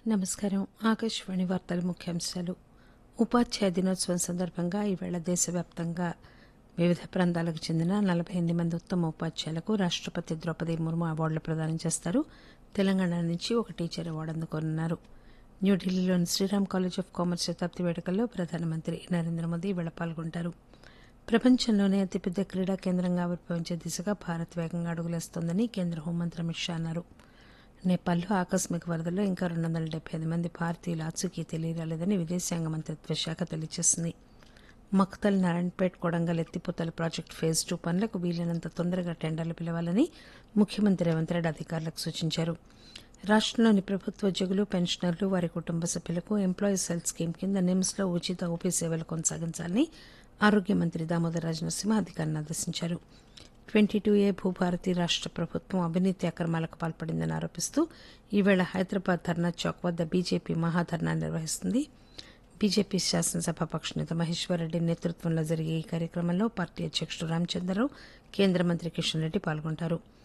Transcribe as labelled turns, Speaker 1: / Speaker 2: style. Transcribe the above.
Speaker 1: నమస్కారం ఆకాశవాణి వార్తల ముఖ్యాంశాలు ఉపాధ్యాయ దినోత్సవం సందర్భంగా ఈవేళ దేశవ్యాప్తంగా వివిధ ప్రాంతాలకు చెందిన నలభై ఎనిమిది మంది ఉత్తమ ఉపాధ్యాయులకు రాష్టపతి ద్రౌపది ముర్ము అవార్డులు ప్రదానం చేస్తారు తెలంగాణ నుంచి ఒక టీచర్ అవార్డు అందుకోనున్నారు న్యూఢిల్లీలోని శ్రీరామ్ కాలేజ్ ఆఫ్ కామర్స్ శతాబ్ది వేడుకల్లో ప్రధానమంత్రి నరేంద్ర మోదీ ఈవేళ పాల్గొంటారు ప్రపంచంలోనే అతిపెద్ద క్రీడా కేంద్రంగా ఆవిర్భవించే దిశగా భారత్ వేగంగా అడుగులేస్తోందని కేంద్ర హోంమంత్రి అమిత్ షా అన్నారు నేపాల్లో ఆకస్మిక వరదల్లో ఇంకా రెండు వందల డెబ్బై ఐదు మంది భారతీయుల ఆచూకీ తెలియరాలేదని విదేశాంగ మంత్రిత్వ శాఖ తెలియజేసింది మక్తల్ నారాయణపేట్ కొడంగల్ ఎత్తిపోతల ప్రాజెక్టు ఫేజ్ టూ పనులకు వీలైనంత తొందరగా టెండర్లు పిలవాలని ముఖ్యమంత్రి రేవంత్ రెడ్డి అధికారులకు సూచించారు రాష్టంలోని ప్రభుత్వ ఉద్యోగులు పెన్షనర్లు వారి కుటుంబ సభ్యులకు ఎంప్లాయీస్ హెల్త్ స్కీమ్ కింద నిమ్స్లో ఉచిత ఓపీ సేవలు కొనసాగించాలని ఆరోగ్య మంత్రి దామోదర్ రాజనరసింహ అధికారులను ఆదేశించారు ట్వంటీ టూ ఏ భూభారతి రాష్ట ప్రభుత్వం అవినీతి అక్రమాలకు పాల్పడిందని ఆరోపిస్తూ ఈవేళ హైదరాబాద్ ధర్నా చౌక్ వద్ద బీజేపీ మహాధర్నా నిర్వహిస్తుంది బీజేపీ శాసనసభాపక్ష నేత మహేశ్వరరెడ్డి నేతృత్వంలో జరిగే ఈ కార్యక్రమంలో పార్టీ అధ్యక్షుడు రామచంద్రరావు కేంద్ర మంత్రి కిషన్ రెడ్డి పాల్గొంటారు